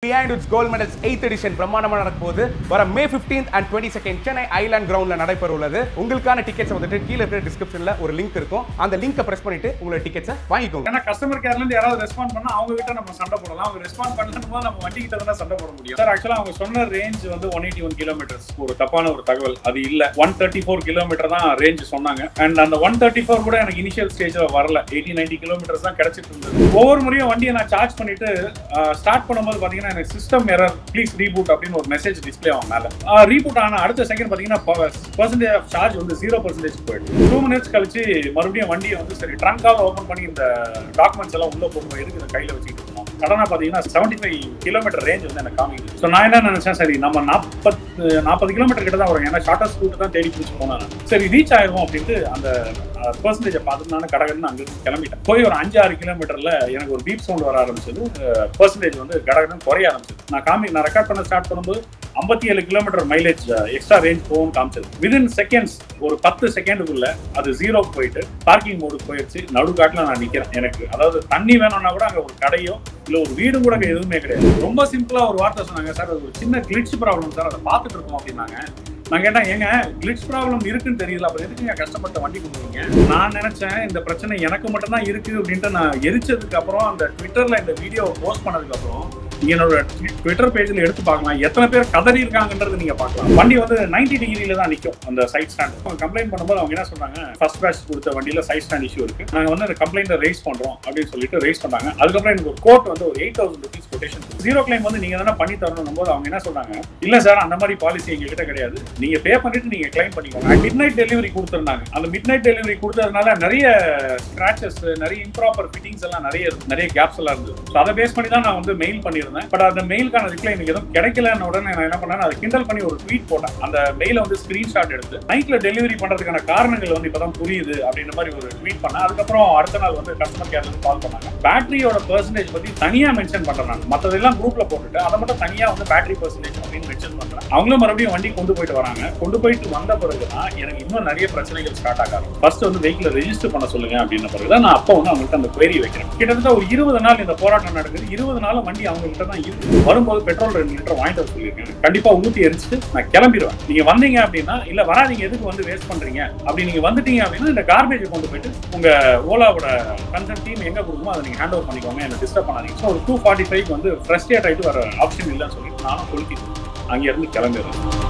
And it's gold medals eighth edition பிரம்மாண்டமா நடக்க போகுது வர May 15th and twenty second Chennai island கிரவுண்ட்ல நடைபெற உள்ளது உங்களுக்கான டிக்கெட்ஸ் வந்துட்டு கீழே இருக்கிற டிஸ்கிரிப்ஷன்ல ஒரு லிங்க் இருக்கும் அந்த லிங்கை பிரஸ் பண்ணிட்டு உங்களோட டிக்கெட்ஸை வாங்கிக்கோங்க ஏன்னா கஸ்டமர் கேர்ல இருந்து யாராவது ரெஸ்பாண்ட் பண்ணா அவங்க கிட்ட நம்ம சண்டை போடலாம் அவங்க ரெஸ்பாண்ட் பண்ணணும் போது நம்ம வண்டி கிட்ட தான் சண்டை போட முடியும் சார் ஆக்சுவலா அவங்க சொன்ன ரேஞ்ச் வந்து ஒன் எயிட்டி ஒன் கிலோமீட்டர்ஸ் ஒரு தப்பான ஒரு தகவல் அது இல்ல ஒன் தேர்ட்டி ஃபோர் கிலோமீட்டர் தான் ரேஞ்ச் சொன்னாங்க அண்ட் அந்த ஒன் தேர்ட்டி ஃபோர் கூட எனக்கு இனிஷியல் ஸ்டேஜ்ல வரல எயிட்டி நைன்டி கிலோமீட்டர்ஸ் தான் கிடைச்சிட்டு இருந்தது ஒவ்வொரு முறையும் வண்டியை நான் சார்ஜ் பண்ணிட்டு ஸ்டார்ட் பண்ணும்போது பாத்தீங்கன்னா எனக்கு சிஸ்டம் எரர் ப்ளீஸ் ரீபூட் அப்படின்னு ஒரு மெசேஜ் டிஸ்பிளே ஆகும் மேல ரீபூட் ஆன அடுத்த செகண்ட் பாத்தீங்கன்னா பர்சன்டேஜ் ஆஃப் சார்ஜ் வந்து ஜீரோ பர்சன்டேஜ் போயிடும் டூ மினிட்ஸ் கழிச்சு மறுபடியும் வண்டியை வந்து சரி ட்ரங்காக ஓப்பன் பண்ணி இந்த டாக்குமெண்ட்ஸ் எல்லாம் உள்ள போட்டு எதுக்கு இந்த கையில வச்சுட்டு இருக்கோம் கடனா பாத்தீங்கன்னா செவன்டி ஃபைவ் கிலோமீட்டர் ரேஞ்ச் வந்து எனக்கு காமிக்குது ஸோ நான் என்ன நினைச்சேன் சரி நம்ம நாற்பத்து நாற்பது கிலோமீட்டர் கிட்ட தான் வரும் ஏன்னா ஷார்ட்டஸ்ட் ரூட் தான் தேடி பிடிச்சி போனேன் நான். சரி ரீச் ஆயிரும் அப்படின்ட்டு அந்த பர்சன்டேஜை பார்த்துட்டு நான் கடகடன்னு அங்கிருந்து கிளம்பிட்டேன் போய் ஒரு அஞ்சு ஆறு கிலோமீட்டர்ல எனக்கு ஒரு பீப் சவுண்ட் வர ஆரம்பிச்சது பர்சன்டேஜ் வந்து கடகடன்னு குறைய ஆரம்பிச்சது நான் காமி நான் ரெக்கார்ட் பண்ண ஸ்டார்ட் பண்ணும்போது ஐம்பத்தி ஏழு கிலோமீட்டர் மைலேஜ் எக்ஸ்ட்ரா ரேஞ்ச் போகும் காமிச்சது விதின் செகண்ட்ஸ் ஒரு பத்து செகண்டுக்குள்ள அது ஜீரோ போயிட்டு பார்க்கிங் மோடுக்கு போயிடுச்சு நடுக்காட்டுல நான் நிக்கிறேன் எனக்கு அதாவது தண்ணி வேணும்னா கூட அங்க ஒரு கடையோ இல்ல ஒரு வீடும் கூட அங்க எதுவுமே கிடையாது ரொம்ப சிம்பிளா ஒரு வார்த்தை சொன்னாங்க சார் அது ஒரு சின்ன கிளிட்ச் ப்ராப்ளம் சார் அதை பார்த்துட்டு இருக்கோம் அப்படின்னாங்க நான் கேட்டேன் ஏங்க கிளிட்ச் ப்ராப்ளம் இருக்குன்னு தெரியல அப்ப எதுக்குங்க கஷ்டப்பட்ட வண்டி கொடுக்குறீங்க நான் நினைச்சேன் இந்த பிரச்சனை எனக்கு மட்டும் தான் இருக்கு அப்படின்ட்டு நான் எரிச்சதுக்கு அப்புறம் அந்த ட்விட்டர்ல இந்த வீடியோவை போஸ்ட் பண்ணதுக்கு அப்புறம் நீங்க என்னோட ட்விட்டர் பேஜ்ல எடுத்து பார்க்கலாம் எத்தனை பேர் கதறி இருக்காங்கன்றது நீங்க பார்க்கலாம் வண்டி வந்து 90 டிகிரியில தான் நிக்கும் அந்த சைட் ஸ்டாண்ட் அவங்க கம்ப்ளைண்ட் பண்ணும்போது அவங்க என்ன சொன்னாங்க ஃபர்ஸ்ட் பேட்ச் கொடுத்த வண்டியில சைட் ஸ்டாண்ட் இஷ்யூ இருக்கு நாங்க வந்து அந்த கம்ப்ளைண்ட் ரைஸ் பண்றோம் அப்படின்னு சொல்லிட்டு ரைஸ் பண்ணாங்க அதுக்கப்புறம் எனக்கு ஒரு கோர்ட் வந்து ஒரு eight thousand rupees quotation zero claim வந்து நீங்க தானே பண்ணி தரணும் போது அவங்க என்ன சொல்றாங்க இல்ல சார் அந்த மாதிரி பாலிசி எங்க கிட்ட கிடையாது நீங்க பே பண்ணிட்டு நீங்க கிளைம் பண்ணிக்கோங்க மிட் நைட் டெலிவரி கொடுத்துருந்தாங்க அந்த மிட் நைட் டெலிவரி கொடுத்ததுனால நிறைய ஸ்கிராச்சஸ் நிறைய இம்ப்ராப்பர் ஃபிட்டிங்ஸ் எல்லாம் நிறைய இருக்கு. நிறைய கேப்ஸ் எல்லாம் இருந்தது So அதை பேஸ் பண்ணி தான் நான் வந்து மெயில் பண்ணியிருந்தேன் பட் அந்த மெயிலுக்கான ரிப்ளை எனக்கு எதுவும் கிடைக்கலன்னு உடனே நான் என்ன பண்ணேன் அதை கிண்டல் பண்ணி ஒரு ட்வீட் போட்டேன் அந்த மெயிலை வந்து ஸ்கிரீன்ஷாட் எடுத்து நைட்ல டெலிவரி பண்றதுக்கான காரணங்கள் வந்து இப்பதான் புரியுது அப்படின்ற மாதிரி ஒரு ட்வீட் பண்ணேன் அதுக்கப்புறம் அடுத்த நாள் வந்து கஸ்டமர் கேர்ல இருந்து கால் பண்ணாங்க பேட்டரியோட பெர்சன்டேஜ் பத்தி தனியா மென்ஷன் பண்றேன் நான் மத்ததெல்லாம் குரூப்ல போட்டுட்டு அதை மட்டும் தனியா வந்து பேட்டரி பெர்சன்டேஜ் அப்படின்னு மென்ஷன் பண்றேன் அவங்களும் மறுபடியும் வண்டி கொண்டு போயிட்டு வராங்க கொண்டு போயிட்டு வந்த பிறகுதான் எனக்கு இன்னும் நிறைய பிரச்சனைகள் ஸ்டார்ட் ஆக ஆரம்பிக்கும் ஃபர்ஸ்ட் வந்து வெஹிக்கிள் ரெஜிஸ்டர் பண்ண சொல்லுங்க அப்படின்ன பிறகுதான் நான் அப்போ வந்து அவங்கள்ட்ட அந்த query வைக்கிறேன் கிட்டத்தட்ட ஒரு இருபது நாள் இந்த போராட்டம் நடக்குது இருபது நாள் வண்டி அவங்க கிட்ட தான் இருக்கு வரும்போது பெட்ரோல் ரெண்டு லிட்டர் வாங்கிட்டு வர சொல்லியிருக்கேன் கண்டிப்பா ஊத்தி எரிச்சிட்டு நான் கிளம்பிடுவேன் நீங்க வந்தீங்க அப்படின்னா இல்ல வராதீங்க எதுக்கு வந்து வேஸ்ட் பண்றீங்க அப்படி நீங்க வந்துட்டீங்க அப்படின்னா இந்த கார்பேஜை கொண்டு போயிட்டு உங்க ஓலாவோட கன்சர்ன் டீம் எங்க கொடுக்குமோ அதை நீங்க ஹேண்ட் ஓவர் பண்ணிக்கோங்க என்ன டிஸ்டர்ப் பண்ணாதீங்க ஸோ ஒரு டூ ஃபார்ட்டி ஃபைவ் வந்து ஃப்ரெஷ்டேட் ஆயிட்டு வர ஆப்ஷன் இல்லைன்னு சொல்லிட்டு நானும் கொளுத்திட்டு அங்கிருந்து கிளம்பிடுறேன்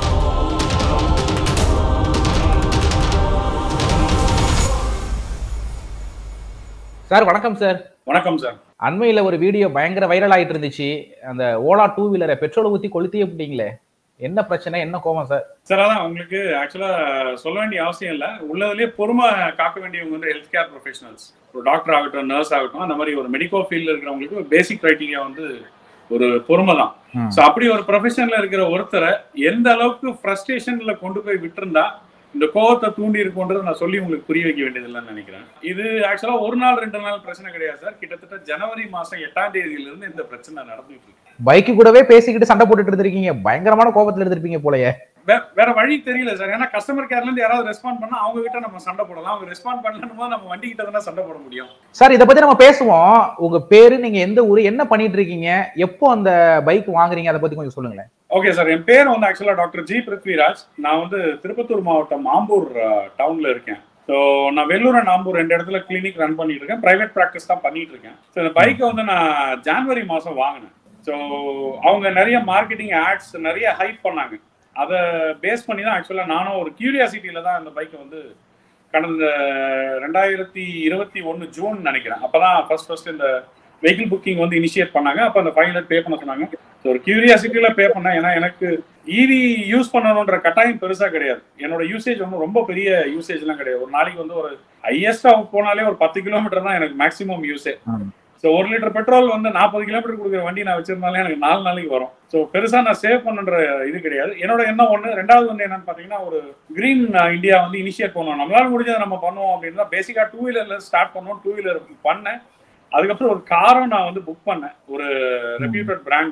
சார் வணக்கம் சார் வணக்கம் சார் அண்மையில ஒரு வீடியோ பயங்கர வைரல் ஆயிட்டு இருந்துச்சு அந்த ஓலா டூ வீலரை பெட்ரோல் ஊத்தி கொளுத்தியே விட்டீங்களே என்ன பிரச்சனை என்ன கோவம் சார் சார் அதான் உங்களுக்கு ஆக்சுவலா சொல்ல வேண்டிய அவசியம் இல்லை உள்ளதுலேயே பொறுமை காக்க வேண்டியவங்க வந்து ஹெல்த் கேர் ப்ரொஃபஷனல்ஸ் ஒரு டாக்டர் ஆகட்டும் நர்ஸ் ஆகட்டும் அந்த மாதிரி ஒரு மெடிக்கல் ஃபீல்டில் இருக்கிறவங்களுக்கு பேசிக் கிரைட்டீரியா வந்து ஒரு பொறுமை தான் ம். ஸோ அப்படி ஒரு ப்ரொஃபஷன்ல இருக்கிற ஒருத்தரை எந்த அளவுக்கு ஃப்ரஸ்ட்ரேஷன்ல கொண்டு போய் விட்டுருந்தா இந்த கோவத்தை தூண்டி இருக்கும்ன்றது நான் சொல்லி உங்களுக்கு புரிய வைக்க வேண்டியதில்லைன்னு நினைக்கிறேன் இது ஆக்சுவலா ஒரு நாள் ரெண்டு நாள் பிரச்சனை கிடையாது சார் கிட்டத்தட்ட ஜனவரி மாசம் எட்டாம் தேதியில இருந்து இந்த பிரச்சனை நடந்துட்டு இருக்கு பைக்கு கூடவே பேசிக்கிட்டு சண்டை போட்டுட்டு இருந்திருக்கீங்க பயங்கரமான கோபத்துல இருந்திருப்பீங்க போலயே வே- வேற வழி தெரியல சார் ஏன்னா கஸ்டமர் கேர்ல இருந்து யாராவது ரெஸ்பாண்ட் பண்ணா அவங்க கிட்ட நம்ம சண்டை போடலாம் அவங்க ரெஸ்பாண்ட் பண்ணணும் போது நம்ம வண்டி கிட்ட தானே சண்டை போட முடியும் சார் இத பத்தி நம்ம பேசுவோம் உங்க பேரு நீங்க எந்த ஊரு என்ன பண்ணிட்டு இருக்கீங்க எப்போ அந்த பைக் வாங்குறீங்க அதை பத்தி கொஞ்சம் சொல்லுங்களேன் ஓகே சார் என் பேர் வந்து ஆக்சுவலா டாக்டர் ஜி பிருத்விராஜ் நான் வந்து திருப்பத்தூர் மாவட்டம் ஆம்பூர் டவுன்ல இருக்கேன் ஸோ நான் வெள்ளூர் அண்ட் ஆம்பூர் ரெண்டு இடத்துல கிளினிக் ரன் பண்ணிட்டு இருக்கேன் பிரைவேட் ப்ராக்டிஸ் தான் பண்ணிட்டு இருக்கேன் ஸோ இந்த பைக்கை வந்து நான் ஜான்வரி மாசம் வாங்கினேன் ஸோ அவங்க நிறைய மார்க்கெட்டிங் ஆட்ஸ் நிறைய ஹைப் பண்ணாங்க அதை பேஸ் பண்ணி தான் ஆக்சுவலாக நானும் ஒரு கியூரியாசிட்டியில தான் இந்த பைக்கை வந்து கடந்த ரெண்டாயிரத்தி இருபத்தி ஒன்று ஜூன் நினைக்கிறேன் அப்பதான் ஃபர்ஸ்ட் ஃபர்ஸ்ட் இந்த வெஹிக்கிள் புக்கிங் வந்து இனிஷியேட் பண்ணாங்க அப்போ அந்த ஃபைவ் ஹண்ட்ரட் பே பண்ண சொன்னாங்க So, ஒரு கியூரியாசிட்டியில பே பண்ணேன் ஏன்னா எனக்கு ஈவி யூஸ் பண்ணணுன்ற கட்டாயம் பெருசா கிடையாது என்னோட யூசேஜ் வந்து ரொம்ப பெரிய யூசேஜ்லாம் கிடையாது ஒரு நாளைக்கு வந்து ஒரு ஹையஸ்டா போனாலே ஒரு பத்து கிலோமீட்டர் தான் எனக்கு மேக்ஸிமம் யூஸே ம். ஸோ ஒரு லிட்டர் பெட்ரோல் வந்து நாற்பது கிலோமீட்டர் கொடுக்குற வண்டி நான் வச்சிருந்தாலே எனக்கு நாலு நாளைக்கு வரும் ஸோ பெருசா நான் சேவ் பண்ணுன்ற இது கிடையாது என்னோட எண்ணம் ஒன்று ரெண்டாவது வந்து என்னன்னு பார்த்தீங்கன்னா ஒரு கிரீன் இந்தியா வந்து இனிஷியேட் பண்ணுவோம் நம்மளால முடிஞ்சதை நம்ம பண்ணுவோம் அப்படின்னு தான் பேசிக்கா டூ வீலர்ல ஸ்டார்ட் பண்ணுவோம் டூ வீலர் பண்ணேன் அதுக்கப்புறம் ஒரு காரும் நான் வந்து புக் பண்ணேன் ஒரு ரெப்யூட்டட் பிராண்ட்ல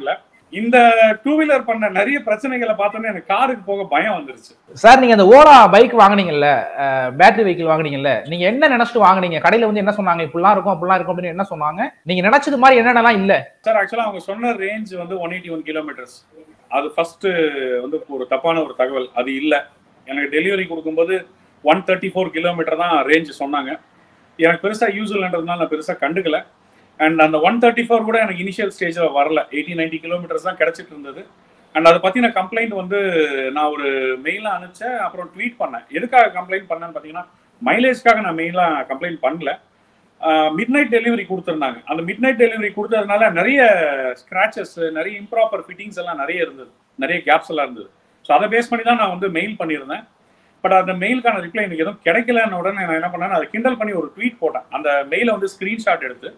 இந்த டூ வீலர் பண்ண நிறைய பிரச்சனைகளை பார்த்தோன்னே எனக்கு காருக்கு போக பயம் வந்துருச்சு சார் நீங்க அந்த ஓலா பைக் வாங்குனீங்கல்ல பேட்டரி வெஹிக்கிள் வாங்குனீங்கல்ல நீங்க என்ன நினைச்சிட்டு வாங்குனீங்க கடையில வந்து என்ன சொன்னாங்க இப்படிலாம் இருக்கும் அப்படிலாம் இருக்கும் அப்படின்னு என்ன சொன்னாங்க நீங்க நினைச்சது மாதிரி என்னென்னலாம் இல்ல சார் ஆக்சுவலா அவங்க சொன்ன ரேஞ்ச் வந்து ஒன் எயிட்டி ஒன் கிலோமீட்டர்ஸ் அது ஃபர்ஸ்ட் வந்து ஒரு தப்பான ஒரு தகவல் அது இல்லை எனக்கு டெலிவரி கொடுக்கும்போது ஒன் தேர்ட்டி ஃபோர் கிலோமீட்டர் தான் ரேஞ்ச் சொன்னாங்க எனக்கு பெருசா யூஸ் இல்லைன்றதுனால நான் பெருசா கண்டுக்கல அண்ட் அந்த ஒன் தேர்ட்டி ஃபோர் கூட எனக்கு இனிஷியல் ஸ்டேஜில் வரல எயிட்டி நைன்டி கிலோமீட்டர்ஸ் தான் கிடைச்சிட்டு இருந்தது அண்ட் அதை பற்றின கம்ப்ளைண்ட் வந்து நான் ஒரு மெயிலாக அனுப்பிச்சேன் அப்புறம் ட்வீட் பண்ணேன் எதுக்காக கம்ப்ளைண்ட் பண்ணேன்னு பார்த்தீங்கன்னா மைலேஜ்க்காக நான் மெயிலாக கம்ப்ளைண்ட் பண்ணல மிட் நைட் டெலிவரி கொடுத்துருந்தாங்க அந்த மிட் நைட் டெலிவரி கொடுத்ததுனால நிறைய ஸ்க்ராச்சஸ் நிறைய இம்ப்ராப்பர் ஃபிட்டிங்ஸ் எல்லாம் நிறைய இருந்தது நிறைய கேப்ஸ் எல்லாம் இருந்தது ஸோ அதை பேஸ் பண்ணி தான் நான் வந்து மெயில் பண்ணியிருந்தேன் பட் அந்த மெயிலுக்கான ரிப்ளை எனக்கு எதுவும் கிடைக்கலன்னு உடனே நான் என்ன பண்ணேன் அதை கிண்டல் பண்ணி ஒரு ட்வீட் போட்டேன் அந்த மெயிலை வந்து ஸ்க்ரீன்ஷாட் எடுத்து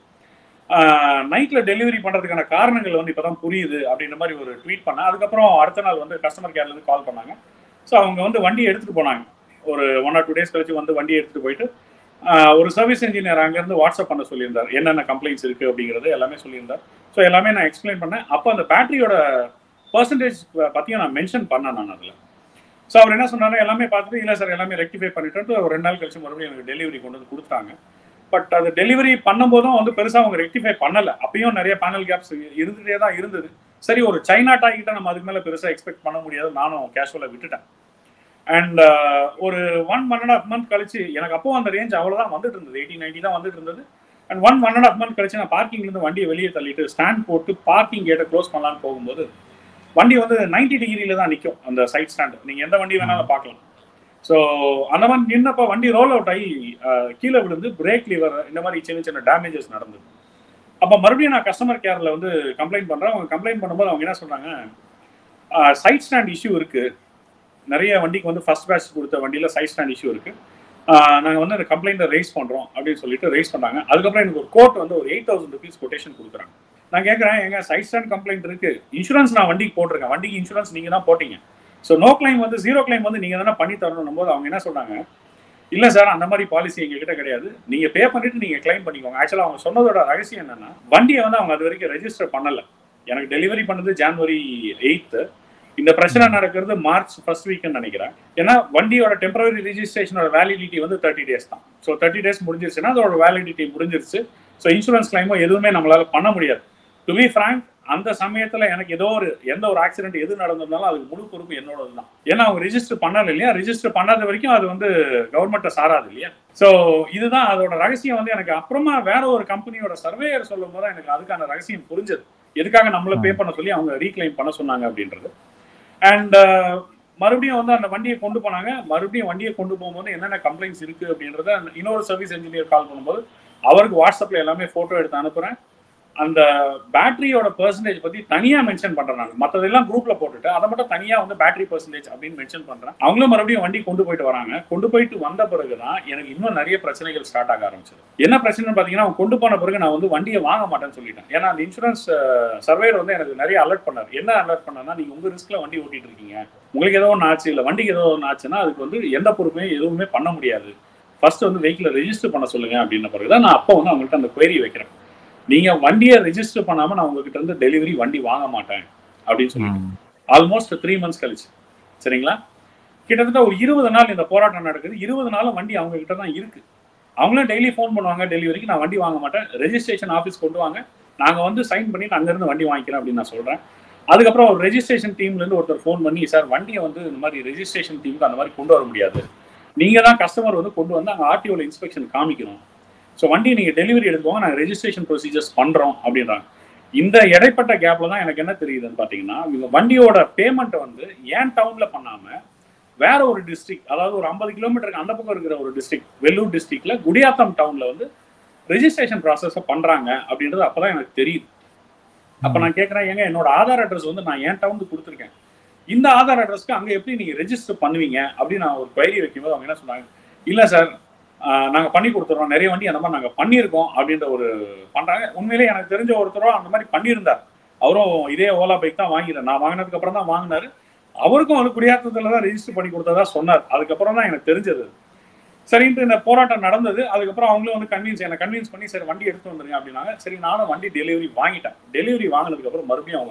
நைட்ல டெலிவரி பண்றதுக்கான காரணங்கள் வந்து இப்பதான் புரியுது அப்படின்ற மாதிரி ஒரு ட்வீட் பண்ணேன் அதுக்கப்புறம் அடுத்த நாள் வந்து கஸ்டமர் கேர்ல இருந்து கால் பண்ணாங்க ஸோ அவங்க வந்து வண்டியை எடுத்துட்டு போனாங்க ஒரு ஒன் ஆர் டூ டேஸ் கழிச்சு வந்து வண்டியை எடுத்துட்டு போயிட்டு ஆஹ், ஒரு சர்வீஸ் இன்ஜினியர் அங்கேருந்து வாட்ஸ்அப் பண்ண சொல்லியிருந்தார் என்னென்ன கம்ப்ளைண்ட்ஸ் இருக்கு அப்படிங்கிறது எல்லாமே சொல்லியிருந்தார் ஸோ எல்லாமே நான் எக்ஸ்பிளைன் பண்ணேன் அப்போ அந்த பேட்டரியோட பர்சன்டேஜ் பற்றியும் நான் மென்ஷன் பண்ணேன் நான் அதில் ஸோ அவர் என்ன சொன்னாரு எல்லாமே பார்த்துட்டு இல்லை சார் எல்லாமே ரெக்டிஃபை பண்ணிட்டு ஒரு ரெண்டு நாள் கழிச்சு மறுபடியும் எனக்கு டெலிவரி கொண்டு வந்து கொடுத்தாங்க பட் அது டெலிவரி பண்ணும்போதும் வந்து பெருசாக அவங்க ரெக்டிஃபை பண்ணல அப்பயும் நிறைய பேனல் கேப்ஸ் இருந்துகிட்டே தான் இருந்தது சரி ஒரு சைனா டாய் கிட்ட நம்ம அதுக்கு மேலே பெருசாக எக்ஸ்பெக்ட் பண்ண முடியாது நானும் கேஷுவலாக விட்டுட்டேன் அண்ட் ஒரு one one and half month கழிச்சு எனக்கு அப்போ அந்த ரேஞ்ச் அவ்வளோதான் வந்துட்டு இருந்தது எயிட்டி நைன்டி தான் வந்துட்டு இருந்தது and one one and half month கழிச்சு நான் பார்க்கிங்லேருந்து வண்டியை வெளியே தள்ளிட்டு ஸ்டாண்ட் போட்டு பார்க்கிங் கேட்டை க்ளோஸ் பண்ணலான்னு போகும்போது வண்டி வந்து 90 டிகிரியில தான் நிற்கும் அந்த சைட் ஸ்டாண்ட் நீங்கள் எந்த வண்டி வேணாலும் பார்க்கலாம் ஸோ அந்த மாதிரி நின்னப்ப வண்டி ரோல் அவுட் ஆகி அஹ், கீழே விழுந்து பிரேக் லிவர் இந்த மாதிரி சின்ன சின்ன டேமேஜஸ் நடந்தது அப்போ மறுபடியும் நான் கஸ்டமர் கேரில் வந்து கம்ப்ளைண்ட் பண்ணுறேன் அவங்க கம்ப்ளைண்ட் பண்ணும்போது அவங்க என்ன சொன்னாங்க சைட் ஸ்டாண்ட் இஷ்யூ இருக்கு நிறைய வண்டிக்கு வந்து ஃபர்ஸ்ட் பேட்ச் கொடுத்த வண்டியில் சைட் ஸ்டாண்ட் இஷ்யூ இருக்கு நாங்கள் வந்து அந்த கம்ப்ளைண்ட்டை ரைஸ் பண்ணுறோம் அப்படின்னு சொல்லிட்டு ரைஸ் பண்ணாங்க அதுக்கப்புறம் எனக்கு ஒரு கோர்ட் வந்து ஒரு எயிட் தௌசண்ட் ருபீஸ் கொட்டேஷன் கொடுக்குறாங்க நான் கேட்குறேன் எங்க சைட் ஸ்டாண்ட் கம்ப்ளைண்ட் இருக்கு இன்சூரன்ஸ் நான் வண்டிக்கு போட்டிருக்கேன் வண்டிக்கு இன்சூரன்ஸ் நீங்கள் தான் போட்டீங்க ஸோ நோ கிளைம் வந்து ஜீரோ கிளைம் வந்து நீங்கள் தானே பண்ணி தரணும் போது அவங்க என்ன சொல்றாங்க இல்ல சார் அந்த மாதிரி பாலிசி எங்ககிட்ட கிடையாது நீங்க பே பண்ணிட்டு நீங்க கிளைம் பண்ணிக்கோங்க ஆக்சுவலா அவங்க சொன்னதோட ரகசியம் என்னன்னா வண்டியை வந்து அவங்க அது வரைக்கும் ரெஜிஸ்டர் பண்ணல எனக்கு டெலிவரி பண்ணது ஜான்வரி எயித்து இந்த பிரச்சனை நடக்கிறது மார்ச் ஃபர்ஸ்ட் வீக்னு நினைக்கிறேன் ஏன்னா வண்டியோட டெம்பரரி ரிஜிஸ்ட்ரேஷனோட வேலிடிட்டி வந்து தேர்ட்டி டேஸ் தான் ஸோ தேர்ட்டி டேஸ் முடிஞ்சிருச்சுன்னா அதோட வேலிடிட்டி முடிஞ்சிருச்சு ஸோ இன்சூரன்ஸ் கிளைமோ எதுவுமே நம்மளால பண்ண முடியாது டு பி ஃப்ராங்க் அந்த சமயத்துல எனக்கு ஏதோ ஒரு எந்த ஒரு ஆக்சிடென்ட் எது நடந்திருந்தாலும் அதுக்கு முழு பொறுப்பு என்னோடது தான் ஏன்னா அவங்க ரிஜிஸ்டர் பண்ணல இல்லையா ரிஜிஸ்டர் பண்ணாத வரைக்கும் அது வந்து கவர்மெண்ட்டை சாராது இல்லையா ஸோ இதுதான் அதோட ரகசியம் வந்து எனக்கு அப்புறமா வேற ஒரு கம்பெனியோட சர்வேயர் சொல்லும் போது எனக்கு அதுக்கான ரகசியம் புரிஞ்சது எதுக்காக நம்மள பே பண்ண சொல்லி அவங்க ரீக்ளைம் பண்ண சொன்னாங்க அப்படின்றது அண்ட் மறுபடியும் வந்து அந்த வண்டியை கொண்டு போனாங்க மறுபடியும் வண்டியை கொண்டு போகும்போது என்னென்ன கம்ப்ளைண்ட்ஸ் இருக்கு அப்படின்றத அந்த இன்னொரு சர்வீஸ் இன்ஜினியர் கால் பண்ணும்போது அவருக்கு வாட்ஸ்அப்ல எல்லாமே போட்டோ எடுத்து அனுப்புறேன் அந்த பேட்டரியோட பெர்சன்டேஜ் பத்தி தனியா மென்ஷன் பண்றேன் நான் மற்றதெல்லாம் குரூப்ல போட்டுட்டு அதை மட்டும் தனியா வந்து பேட்டரி பெர்சன்டேஜ் அப்படின்னு மென்ஷன் பண்றேன் அவங்களும் மறுபடியும் வண்டி கொண்டு போயிட்டு வராங்க கொண்டு போயிட்டு வந்த பிறகுதான் எனக்கு இன்னும் நிறைய பிரச்சனைகள் ஸ்டார்ட் ஆக ஆரம்பிச்சது என்ன பிரச்சனைன்னு பாத்தீங்கன்னா அவங்க கொண்டு போன பிறகு நான் வந்து வண்டியை வாங்க மாட்டேன்னு சொல்லிட்டேன் ஏன்னா அந்த இன்சூரன்ஸ் சர்வேர் வந்து எனக்கு நிறைய அலர்ட் பண்ணார் என்ன அலர்ட் பண்ணார்னா நீங்க உங்க ரிஸ்க்ல வண்டி ஓட்டிட்டு இருக்கீங்க உங்களுக்கு ஏதோ ஒன்று ஆச்சு இல்லை வண்டிக்கு ஏதோ ஒன்று ஆச்சுன்னா அதுக்கு வந்து எந்த பொறுப்பையும் எதுவுமே பண்ண முடியாது ஃபர்ஸ்ட் வந்து வெஹிக்கிளை ரெஜிஸ்டர் பண்ண சொல்லுங்க அப்படின்ன பிறகு தான் நான் அப்போ வந்து அவங்கள்ட்ட அந்த query வைக்கிறேன் நீங்க வண்டியை ரெஜிஸ்டர் பண்ணாம நான் உங்ககிட்ட இருந்து டெலிவரி வண்டி வாங்க மாட்டேன் அப்படின்னு சொல்லி ஆல்மோஸ்ட் த்ரீ மந்த்ஸ் கழிச்சு சரிங்களா கிட்டத்தட்ட ஒரு இருபது நாள் இந்த போராட்டம் நடக்குது இருபது நாளும் வண்டி அவங்க கிட்ட தான் இருக்கு அவங்களும் டெய்லி ஃபோன் பண்ணுவாங்க டெலிவரிக்கு நான் வண்டி வாங்க மாட்டேன் ரெஜிஸ்ட்ரேஷன் ஆஃபீஸ் கொண்டு வாங்க நாங்க வந்து சைன் பண்ணிட்டு அங்கிருந்து வண்டி வாங்கிக்கிறேன் அப்படின்னு நான் சொல்றேன் அதுக்கப்புறம் ஒரு ரெஜிஸ்ட்ரேஷன் டீம்ல இருந்து ஒருத்தர் ஃபோன் பண்ணி சார் வண்டியை வந்து இந்த மாதிரி ரெஜிஸ்ட்ரேஷன் டீமுக்கு அந்த மாதிரி கொண்டு வர முடியாது நீங்க தான் கஸ்டமர் வந்து கொண்டு வந்து அங்க ஆர்டிஓல இன்ஸ்பெக்ஷன் காமிக்கணும் ஸோ வண்டி நீங்க டெலிவரி எடுத்துக்கோங்க நாங்கள் ரெஜிஸ்ட்ரேஷன் ப்ரொசீஜர்ஸ் பண்றோம் அப்படின்றாங்க இந்த இடைப்பட்ட கேப்ல தான் எனக்கு என்ன தெரியுதுன்னு பாத்தீங்கன்னா இவங்க வண்டியோட பேமெண்ட்டை வந்து ஏன் டவுன்ல பண்ணாம வேற ஒரு டிஸ்ட்ரிக்ட் அதாவது ஒரு ஐம்பது கிலோமீட்டருக்கு அந்த பக்கம் இருக்கிற ஒரு டிஸ்ட்ரிக்ட் வெள்ளூர் டிஸ்ட்ரிக்ட்ல குடியாத்தம் டவுன்ல வந்து ரெஜிஸ்ட்ரேஷன் ப்ராசஸை பண்றாங்க அப்படின்றது அப்பதான் எனக்கு தெரியுது அப்ப நான் கேட்கறேன் ஏங்க என்னோட ஆதார் அட்ரஸ் வந்து நான் என் டவுனுக்கு கொடுத்துருக்கேன் இந்த ஆதார் அட்ரஸ்க்கு அங்க எப்படி நீங்க ரெஜிஸ்டர் பண்ணுவீங்க அப்படின்னு நான் ஒரு query வைக்கும்போது அவங்க என்ன சொன்னாங்க இல்ல சார் நாங்க பண்ணி கொடுத்துறோம் நிறைய வண்டி அந்த மாதிரி நாங்க பண்ணியிருக்கோம் அப்படின்ற ஒரு பண்றாங்க உண்மையிலேயே எனக்கு தெரிஞ்ச ஒருத்தரும் அந்த மாதிரி பண்ணியிருந்தார் அவரும் இதே ஓலா பைக் தான் வாங்கினார் நான் வாங்கினதுக்கு அப்புறம் தான் வாங்கினாரு அவருக்கும் வந்து குடியாத்தத்துல தான் ரெஜிஸ்டர் பண்ணி கொடுத்ததா சொன்னார் அதுக்கப்புறம் தான் எனக்கு தெரிஞ்சது சரின்ட்டு இந்த போராட்டம் நடந்தது அதுக்கப்புறம் அவங்களும் வந்து கன்வின்ஸ் என்னை கன்வின்ஸ் பண்ணி சரி வண்டி எடுத்து வந்துருங்க அப்படின்னாங்க சரி நானும் வண்டி டெலிவரி வாங்கிட்டேன் டெலிவரி வாங்கினதுக்கு அப்புறம் மறுபடியும் அவங்க வந்து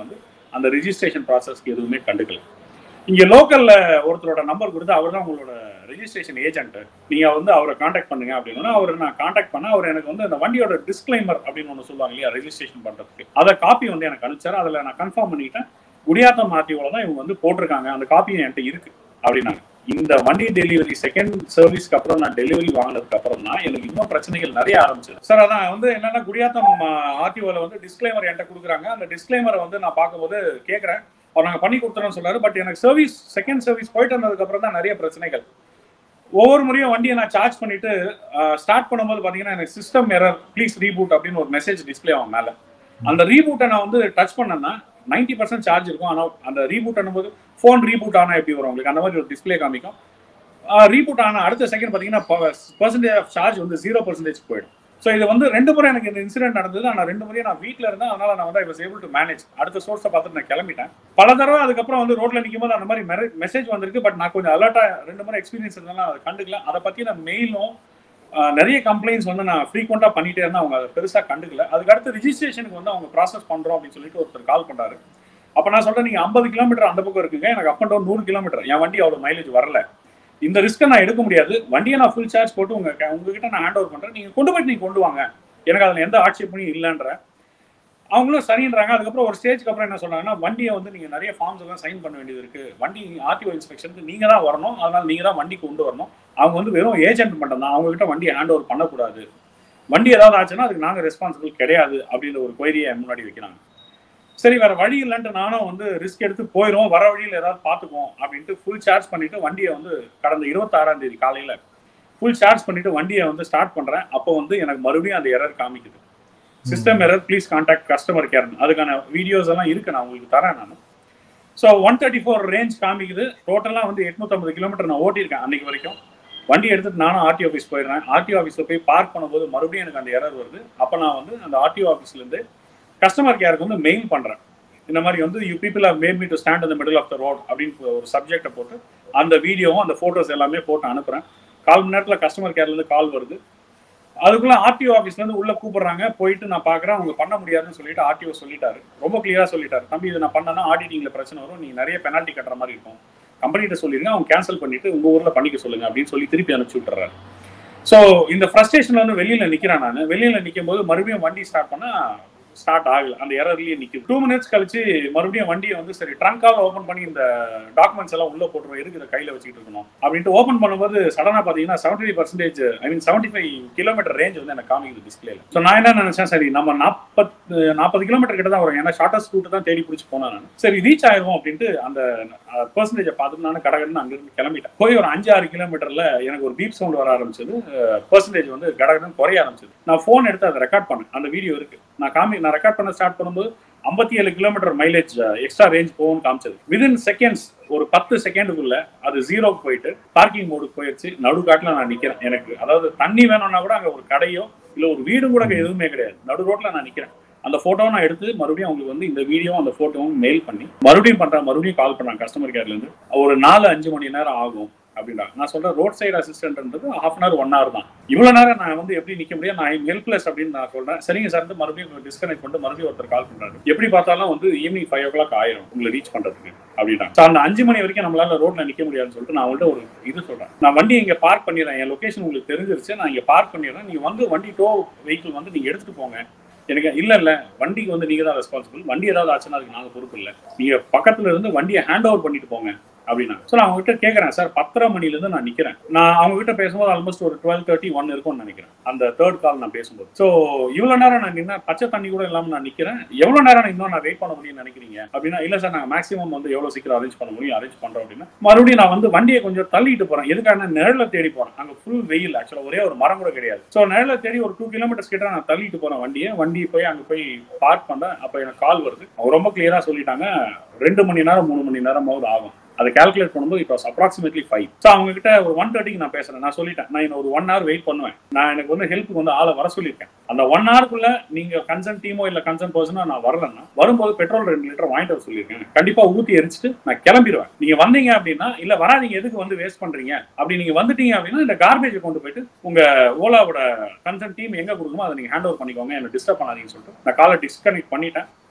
அந்த ரெஜிஸ்ட்ரேஷன் ப்ராசஸ்க்கு எதுவுமே கண்டுக்கல இங்க லோக்கல்ல ஒருத்தரோட நம்பர் கொடுத்து அவர் தான் உங்களோட ரெஜிஸ்ட்ரேஷன் ஏஜென்ட் நீங்க வந்து அவரை காண்டாக்ட் பண்ணுங்க அப்படின்னா அவர் நான் காண்டாக்ட் பண்ண அவர் எனக்கு வந்து அந்த வண்டியோட டிஸ்க்ளைமர் அப்படின்னு ஒன்று சொல்லுவாங்க இல்லையா ரெஜிஸ்ட்ரேஷன் பண்றதுக்கு அதை காப்பி வந்து எனக்கு அனுப்பிச்சாரு அதில் நான் கன்ஃபார்ம் பண்ணிட்டேன் குடியாத்தம் ஆர்டிஓல தான் இவங்க வந்து போட்டிருக்காங்க அந்த காப்பி என்கிட்ட இருக்கு அப்படின்னாங்க இந்த வண்டி டெலிவரி செகண்ட் சர்வீஸ்க்கு அப்புறம் நான் டெலிவரி வாங்கினதுக்கு அப்புறம் தான் எனக்கு இன்னும் பிரச்சனைகள் நிறைய ஆரம்பிச்சது சார் அதான் வந்து என்னன்னா குடியாத்தம் ஆர்டிஓல வந்து டிஸ்க்ளைமர் என்கிட்ட கொடுக்குறாங்க அந்த டிஸ்க்ளைமரை வந்து நான் பார்க்கும்போது கேட்குறேன் அவர் நாங்கள் பண்ணி கொடுத்துறோம்னு சொன்னாரு பட் எனக்கு சர்வீஸ் செகண்ட் சர்வீஸ் போயிட்டு வந்ததுக்கு அப்புறம் தான் நிறைய பிரச்சனைகள் ஒவ்வொரு முறையும் வண்டியை நான் சார்ஜ் பண்ணிட்டு ஸ்டார்ட் பண்ணும்போது பார்த்தீங்கன்னா எனக்கு சிஸ்டம் எரர் ப்ளீஸ் ரீபூட் அப்படின்னு ஒரு மெசேஜ் டிஸ்பிளே ஆகும் மேலே அந்த ரீபூட்டை நான் வந்து டச் பண்ணேன்னா நைன்டி பர்சன்ட் சார்ஜ் இருக்கும் ஆனால் அந்த ரீபூட் பண்ணும்போது ஃபோன் ரீபூட் ஆனால் எப்படி வரும் உங்களுக்கு அந்த மாதிரி ஒரு டிஸ்பிளே காமிக்கும் ரீபூட் ஆன அடுத்த செகண்ட் பார்த்தீங்கன்னா பர்சன்டேஜ் ஆஃப் சார்ஜ் வந்து ஜீரோ பர்சன்டேஜ் போயிடும் ஸோ இது வந்து ரெண்டு முறை எனக்கு இந்த இன்சிடென்ட் நடந்தது ஆனால் ரெண்டு முறையும் நான் வீட்டில் இருந்தேன் அதனால நான் வந்து I was able to manage அடுத்த சோர்ஸை பார்த்துட்டு நான் கிளம்பிட்டேன் பல தடவை அதுக்கப்புறம் வந்து ரோட்ல நிற்கும் போது அந்த மாதிரி மெசேஜ் வந்திருக்கு பட் நான் கொஞ்சம் அலர்ட்டா ரெண்டு முறை எக்ஸ்பீரியன்ஸ் இருந்தாலும் அதை கண்டுக்கல அதை பற்றி நான் மெயிலும் நிறைய கம்ப்ளைண்ட்ஸ் வந்து நான் ஃப்ரீக்வெண்ட்டாக பண்ணிட்டே இருந்தேன் அவங்க அதை பெருசாக கண்டுக்கல அதுக்கு அடுத்து ரிஜிஸ்ட்ரேஷனுக்கு வந்து அவங்க ப்ராசஸ் பண்ணுறோம் அப்படின்னு சொல்லிட்டு ஒருத்தர் கால் பண்ணாரு அப்போ நான் சொல்றேன் நீங்கள் ஐம்பது கிலோமீட்டர் அந்த பக்கம் இருக்குங்க எனக்கு அப் அண்ட் டவுன் நூறு கிலோமீட்டர் என் வண்டி அவ்வளோ மைலேஜ் வரல இந்த ரிஸ்க்கை நான் எடுக்க முடியாது வண்டியை நான் ஃபுல் சார்ஜ் போட்டு உங்க உங்ககிட்ட நான் ஹேண்ட் ஓவர் பண்றேன் நீங்க கொண்டு போயிட்டு நீங்க கொண்டு வாங்க எனக்கு அதில் எந்த ஆட்சேபனையும் இல்லைன்ற அவங்களும் சரின்றாங்க அதுக்கப்புறம் ஒரு ஸ்டேஜ்க்கு அப்புறம் என்ன சொல்றாங்கன்னா வண்டியை வந்து நீங்க நிறைய ஃபார்ம்ஸ் எல்லாம் சைன் பண்ண வேண்டியது இருக்கு வண்டி ஆர்டிஓ இன்ஸ்பெக்ஷனுக்கு நீங்க தான் வரணும் அதனால நீங்க தான் வண்டி கொண்டு வரணும் அவங்க வந்து வெறும் ஏஜென்ட் மட்டும் தான் அவங்க கிட்ட வண்டியை ஹேண்ட் ஓவர் பண்ணக்கூடாது வண்டி ஏதாவது ஆச்சுன்னா அதுக்கு நாங்க ரெஸ்பான்சிபிள் கிடையாது அப்படின்ற ஒரு கொயரியை முன்னாடி வைக்கிறாங்க சரி வேற வழி இல்லைன்ட்டு நானும் வந்து ரிஸ்க் எடுத்து போயிடும் வர வழியில் ஏதாவது பார்த்துக்குவோம் அப்படின்ட்டு ஃபுல் சார்ஜ் பண்ணிட்டு வண்டியை வந்து கடந்த இருபத்தாறாம் தேதி காலையில ஃபுல் சார்ஜ் பண்ணிட்டு வண்டியை வந்து ஸ்டார்ட் பண்றேன் அப்போ வந்து எனக்கு மறுபடியும் அந்த எரர் காமிக்குது system error please contact customer care அதுக்கான வீடியோஸ் எல்லாம் இருக்கு நான் உங்களுக்கு தரேன் நான் so one thirty four range காமிக்குது டோட்டலாக வந்து எட்நூத்தம்பது கிலோமீட்டர் நான் ஓட்டியிருக்கேன் அன்னைக்கு வரைக்கும் வண்டி எடுத்துட்டு நானும் ஆர்டிஓ ஆஃபீஸ் போயிடுறேன் ஆர்டிஓ ஆஃபீஸில் போய் பார்க் பண்ணும்போது மறுபடியும் எனக்கு அந்த எரர் வருது அப்போ நான் வந்து அந்த ஆர்டிஓ ஆஃபீஸ்லேருந்து கஸ்டமர் கேருக்கு வந்து மெயில் பண்ணுறேன் இந்த மாதிரி வந்து you people are made me to stand இந்த மிடில் ஆஃப் த ரோட் அப்படின்னு ஒரு சப்ஜெக்டை போட்டு அந்த வீடியோவும் அந்த ஃபோட்டோஸ் எல்லாமே போட்டு அனுப்புகிறேன் கால் மணி நேரத்தில் கஸ்டமர் கேர்லேருந்து கால் வருது அதுக்குள்ள ஆர்டிஓ ஆஃபீஸ்லேருந்து உள்ள கூப்பிடுறாங்க போயிட்டு நான் பார்க்குறேன் அவங்க பண்ண முடியாதுன்னு சொல்லிட்டு ஆர்டிஓ சொல்லிட்டாரு ரொம்ப கிளியராக சொல்லிட்டாரு தம்பி இதை நான் பண்ணனா ஆடிட்டிங்கில் பிரச்சனை வரும் நீ நிறைய பெனால்ட்டி கட்டுற மாதிரி இருக்கும் கம்பெனிகிட்ட சொல்லிடுங்க அவங்க கேன்சல் பண்ணிட்டு உங்கள் ஊரில் பண்ணிக்க சொல்லுங்க அப்படின்னு சொல்லி திருப்பி அனுப்பிச்சு விட்டுறாரு ஸோ இந்த ஃப்ரஸ்ட்ரேஷன்ல வந்து வெளியில் நிற்கிறேன் நான் வெளியில் நிற்கும் போது மறுபடியும் வண்டி ஸ்டார்ட் பண்ணால் ஸ்டார்ட் ஆகல அந்த எரர்லயே நிக்குது டூ மினிட்ஸ் கழிச்சு மறுபடியும் வண்டியை வந்து சரி ட்ரங்கால ஓபன் பண்ணி இந்த டாக்குமெண்ட்ஸ் எல்லாம் உள்ள போட்டுருவோம் எதுக்கு இதை கையில வச்சுக்கிட்டு இருக்கணும் அப்படின்ட்டு ஓபன் பண்ணும்போது சடனா பாத்தீங்கன்னா seventy percentage I mean seventy five kilometre range வந்து எனக்கு காமிக்குது டிஸ்பிளேல ஸோ நான் என்ன நினைச்சேன் சரி நம்ம நாற்பது நாற்பது கிலோமீட்டர் கிட்ட தான் வரும் ஏன்னா ஷார்டஸ்ட் ரூட் தான் தேடி பிடிச்சி போனேன் நான் சரி ரீச் ஆயிரும் அப்படின்ட்டு அந்த பர்சன்டேஜை பார்த்துட்டு நான் கடகடன்னு அங்கிருந்து கிளம்பிட்டேன் போய் ஒரு அஞ்சு ஆறு கிலோமீட்டர்ல எனக்கு ஒரு பீப் சவுண்ட் வர ஆரம்பிச்சது பர்சன்டேஜ் வந்து கடகடன்னு குறைய ஆரம்பிச்சது நான் ஃபோன் எடுத்து அதை ரெக்கார்ட் பண்ணேன் அந்த வீடியோ இருக்கு நான் காமி நான் ரெக்கார்ட் பண்ண ஸ்டார்ட் பண்ணும்போது ஐம்பத்தி ஏழு கிலோமீட்டர் மைலேஜ் எக்ஸ்ட்ரா ரேஞ்ச் போகும்னு காமிச்சது விதின் செகண்ட்ஸ் ஒரு பத்து செகண்டுக்குள்ள அது ஜீரோக்கு போயிட்டு பார்க்கிங் மோடுக்கு போயிடுச்சு நடுக்காட்டுல நான் நிக்கிறேன் எனக்கு அதாவது தண்ணி வேணும்னா கூட அங்க ஒரு கடையோ இல்ல ஒரு வீடும் கூட அங்க எதுவுமே கிடையாது நடு ரோட்ல நான் நிக்கிறேன் அந்த போட்டோவை நான் எடுத்து மறுபடியும் அவங்களுக்கு வந்து இந்த வீடியோ அந்த போட்டோவும் மெயில் பண்ணி மறுபடியும் பண்றேன் மறுபடியும் கால் பண்றாங்க கஸ்டமர் கேர்ல இருந்து ஒரு நாலு அஞ்சு மணி நேரம் ஆகும் அப்படின்றாங்க நான் சொல்றேன் ரோட் சைடு அசிஸ்டன்ட்ன்றது half an hour one hour தான் இவ்வளவு நேரம் நான் வந்து எப்படி நிக்க முடியும் நான் ஹெல்ப்லெஸ் அப்படின்னு நான் சொல்றேன் சரிங்க சார் வந்து மறுபடியும் டிஸ்கனெக்ட் பண்ணிட்டு மறுபடியும் ஒருத்தர் கால் பண்றாரு எப்படி பார்த்தாலும் வந்து ஈவினிங் ஃபைவ் ஓ கிளாக் ஆயிரும் உங்களை ரீச் பண்றதுக்கு அப்படின்னா சார் அந்த அஞ்சு மணி வரைக்கும் நம்மளால ரோட்ல நிக்க முடியாதுன்னு சொல்லிட்டு நான் அவங்கள்ட்ட ஒரு இது சொல்றேன் நான் வண்டி இங்க பார்க் பண்ணிடுறேன் என் லொகேஷன் உங்களுக்கு தெரிஞ்சிருச்சு நான் இங்க பார்க் பண்ணிடுறேன் நீங்க வந்து வண்டி டோ வெஹிக்கிள் வந்து நீங்க எடுத்துட்டு போங்க எனக்கு இல்ல இல்ல வண்டிக்கு வந்து நீங்க தான் ரெஸ்பான்சிபிள் வண்டி ஏதாவது ஆச்சுன்னா அதுக்கு நாங்க பொறுப்பு இல்லை நீங்க பக்கத்துல இருந்து வண்டியை ஹேண்ட் ஓவர் பண்ணிட்டு போங்க அப்படின்னா ஸோ நான் அவங்ககிட்ட கேட்குறேன் சார் பத்தரை மணிலேருந்து நான் நிற்கிறேன் நான் அவங்க கிட்ட பேசும்போது ஆல்மோஸ்ட் ஒரு டுவெல் தேர்ட்டி ஒன் இருக்கும்னு நினைக்கிறேன் அந்த தேர்ட் கால் நான் பேசும்போது ஸோ இவ்வளோ நேரம் நான் நின்று பச்சை தண்ணி கூட இல்லாமல் நான் நிற்கிறேன் எவ்வளோ நேரம் நான் இன்னும் நான் வெயிட் பண்ண முடியும்னு நினைக்கிறீங்க அப்படின்னா இல்லை சார் நாங்கள் மேக்ஸிமம் வந்து எவ்வளோ சீக்கிரம் அரேஞ்ச் பண்ண முடியும் அரேஞ்ச் பண்ணுறோம் அப்படின்னா மறுபடியும் நான் வந்து வண்டியை கொஞ்சம் தள்ளிட்டு போகிறேன் எதுக்காக நிழல தேடி போகிறேன் அங்கே ஃபுல் வெயில் ஆக்சுவலாக ஒரே ஒரு மரம் கூட கிடையாது ஸோ நிழல தேடி ஒரு டூ கிலோமீட்டர்ஸ் கிட்ட நான் தள்ளிட்டு போகிறேன் வண்டியை வண்டி போய் அங்கே போய் பார்க் பண்ணேன் அப்போ எனக்கு கால் வருது அவங்க ரொம்ப கிளியராக சொல்லிட்டாங்க ரெண்டு மணி நேரம் மூணு மணி நேரமாவது ஆகும் அதை கால்குலேட் பண்ணும்போது இப்போ அப்ராக்சிமேட்லி ஃபைவ் ஸோ அவங்க கிட்ட ஒரு ஒன் தேர்ட்டிக்கு நான் பேசுறேன் நான் சொல்லிட்டேன் நான் இன்னும் ஒரு ஒன் ஹவர் வெயிட் பண்ணுவேன் நான் எனக்கு வந்து ஹெல்ப்புக்கு வந்து ஆளை வர சொல்லியிருக்கேன் அந்த ஒன் ஹவருக்குள்ள நீங்க கன்சர்ன் டீமோ இல்ல கன்சர்ன் பர்சனோ நான் வரலன்னா வரும்போது பெட்ரோல் ரெண்டு லிட்டர் வாங்கிட்டு வர சொல்லியிருக்கேன் கண்டிப்பா ஊத்தி எரிச்சிட்டு நான் கிளம்பிடுவேன் நீங்க வந்தீங்க அப்படின்னா இல்ல வராதீங்க எதுக்கு வந்து வேஸ்ட் பண்றீங்க அப்படி நீங்க வந்துட்டீங்க அப்படின்னா இந்த கார்பேஜை கொண்டு போயிட்டு உங்க ஓலாவோட கன்சர்ன் டீம் எங்க கொடுக்குமோ அதை நீங்க ஹேண்ட் ஓவர் பண்ணிக்கோங்க என்ன டிஸ்டர்ப் பண்ணாதீங்கன்னு சொல்லிட்டு நான் காலை டிஸ்கனெக்ட் பண்ணிட்டேன்